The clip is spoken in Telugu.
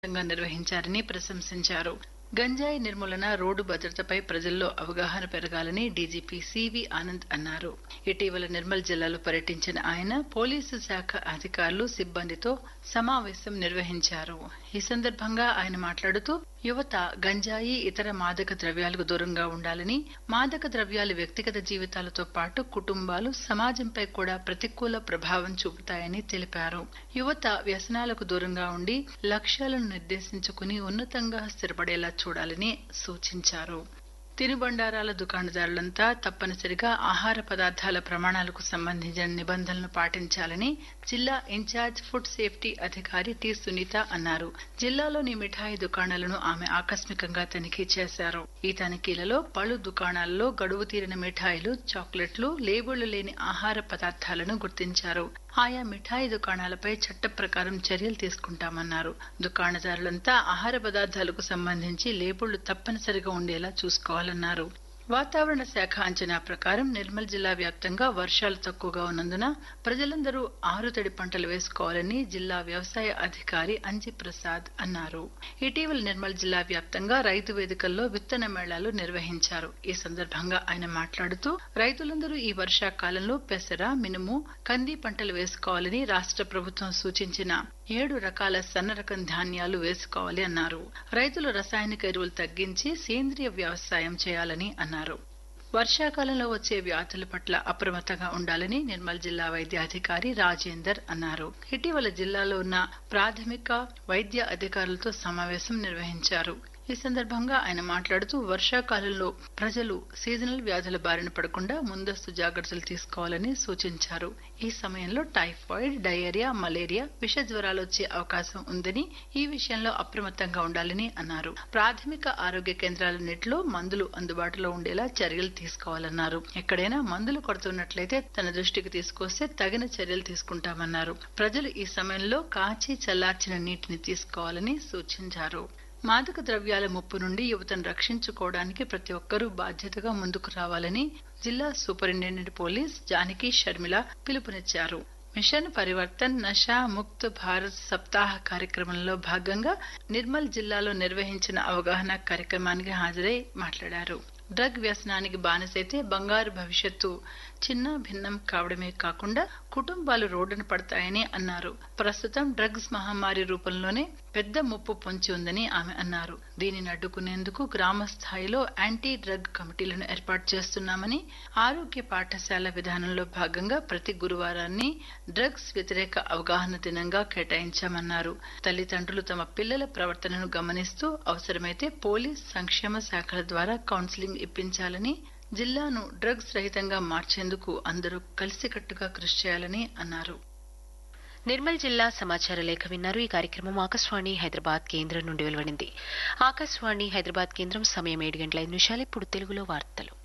గా నిర్వహించారని ప్రశంసించారు గంజాయి నిర్మూలన రోడ్డు భద్రతపై ప్రజల్లో అవగాహన పెరగాలని డీజీపీ సివి ఆనంద్ అన్నారు ఇటీవల నిర్మల్ జిల్లాలో పర్యటించిన ఆయన పోలీసు శాఖ అధికారులు సిబ్బందితో సమావేశం నిర్వహించారు ఈ సందర్భంగా ఆయన మాట్లాడుతూ యువత గంజాయి ఇతర మాదక ద్రవ్యాలకు దూరంగా ఉండాలని మాదక ద్రవ్యాలు వ్యక్తిగత జీవితాలతో పాటు కుటుంబాలు సమాజంపై కూడా ప్రతికూల ప్రభావం చూపుతాయని తెలిపారు యువత వ్యసనాలకు దూరంగా ఉండి లక్ష్యాలను నిర్దేశించుకుని ఉన్నతంగా స్థిరపడేలా చూడాలని సూచించారు తినుబండారాల దుకాణదారులంతా తప్పనిసరిగా ఆహార పదార్థాల ప్రమాణాలకు సంబంధించిన నిబంధనలను పాటించాలని జిల్లా ఇన్ఛార్జ్ ఫుడ్ సేఫ్టీ అధికారి టి సునీత అన్నారు జిల్లాలోని మిఠాయి దుకాణాలను ఆమె ఆకస్మికంగా తనిఖీ చేశారు ఈ తనిఖీలలో పలు దుకాణాల్లో గడువు తీరిన మిఠాయిలు చాక్లెట్లు లేబుళ్లు లేని ఆహార పదార్థాలను గుర్తించారు ఆయా మిఠాయి దుకాణాలపై చట్ట ప్రకారం చర్యలు తీసుకుంటామన్నారు దుకాణదారులంతా ఆహార పదార్థాలకు సంబంధించి లేబుళ్లు తప్పనిసరిగా ఉండేలా చూసుకోవాలన్నారు వాతావరణ శాఖ అంచనా ప్రకారం నిర్మల్ జిల్లా వ్యాప్తంగా వర్షాలు తక్కువగా ఉన్నందున ప్రజలందరూ ఆరుతడి పంటలు వేసుకోవాలని జిల్లా వ్యవసాయ అధికారి అంజి ప్రసాద్ అన్నారు ఇటీవల నిర్మల్ జిల్లా వ్యాప్తంగా రైతు వేదికల్లో విత్తన మేళాలు నిర్వహించారు ఈ సందర్భంగా ఆయన మాట్లాడుతూ రైతులందరూ ఈ వర్షాకాలంలో పెసర మినుము కంది పంటలు వేసుకోవాలని రాష్ట్ర ప్రభుత్వం సూచించిన ఏడు రకాల సన్న రకం ధాన్యాలు వేసుకోవాలి అన్నారు రైతులు రసాయనిక ఎరువులు తగ్గించి సేంద్రియ వ్యవసాయం చేయాలని అన్నారు వర్షాకాలంలో వచ్చే వ్యాధుల పట్ల అప్రమత్తంగా ఉండాలని నిర్మల్ జిల్లా వైద్య అధికారి రాజేందర్ అన్నారు ఇటీవల జిల్లాలో ఉన్న ప్రాథమిక వైద్య అధికారులతో సమావేశం నిర్వహించారు ఈ సందర్భంగా ఆయన మాట్లాడుతూ వర్షాకాలంలో ప్రజలు సీజనల్ వ్యాధుల బారిన పడకుండా ముందస్తు జాగ్రత్తలు తీసుకోవాలని సూచించారు ఈ సమయంలో టైఫాయిడ్ డయేరియా మలేరియా విష జ్వరాలు వచ్చే అవకాశం ఉందని ఈ విషయంలో అప్రమత్తంగా ఉండాలని అన్నారు ప్రాథమిక ఆరోగ్య కేంద్రాలన్నింటిలో మందులు అందుబాటులో ఉండేలా చర్యలు తీసుకోవాలన్నారు ఎక్కడైనా మందులు కొడుతున్నట్లయితే తన దృష్టికి తీసుకొస్తే తగిన చర్యలు తీసుకుంటామన్నారు ప్రజలు ఈ సమయంలో కాచి చల్లార్చిన నీటిని తీసుకోవాలని సూచించారు మాదక ద్రవ్యాల ముప్పు నుండి యువతను రక్షించుకోవడానికి ప్రతి ఒక్కరూ బాధ్యతగా ముందుకు రావాలని జిల్లా సూపరింటెండెంట్ పోలీస్ జానకి షర్మిల పిలుపునిచ్చారు మిషన్ పరివర్తన్ నషా ముక్త్ భారత్ సప్తాహ కార్యక్రమంలో భాగంగా నిర్మల్ జిల్లాలో నిర్వహించిన అవగాహన కార్యక్రమానికి హాజరై మాట్లాడారు డ్రగ్ వ్యసనానికి బానిసైతే బంగారు భవిష్యత్తు చిన్న భిన్నం కావడమే కాకుండా కుటుంబాలు రోడ్డున పడతాయని అన్నారు ప్రస్తుతం డ్రగ్స్ మహమ్మారి రూపంలోనే పెద్ద ముప్పు పొంచి ఉందని ఆమె అన్నారు దీనిని అడ్డుకునేందుకు గ్రామ స్థాయిలో యాంటీ డ్రగ్ కమిటీలను ఏర్పాటు చేస్తున్నామని ఆరోగ్య పాఠశాల విధానంలో భాగంగా ప్రతి గురువారాన్ని డ్రగ్స్ వ్యతిరేక అవగాహన దినంగా కేటాయించామన్నారు తల్లిదండ్రులు తమ పిల్లల ప్రవర్తనను గమనిస్తూ అవసరమైతే పోలీస్ సంక్షేమ శాఖల ద్వారా కౌన్సిలింగ్ ఇప్పించాలని జిల్లాను డ్రగ్స్ రహితంగా మార్చేందుకు అందరూ కలిసికట్టుగా కృషి చేయాలని అన్నారు నిర్మల్ జిల్లా సమాచార లేఖ విన్నారు ఈ కార్యక్రమం ఆకాశవాణి హైదరాబాద్ కేంద్రం నుండి వెలువడింది ఆకాశవాణి హైదరాబాద్ కేంద్రం సమయం ఏడు గంటల ఐదు నిమిషాలు ఇప్పుడు తెలుగులో వార్తలు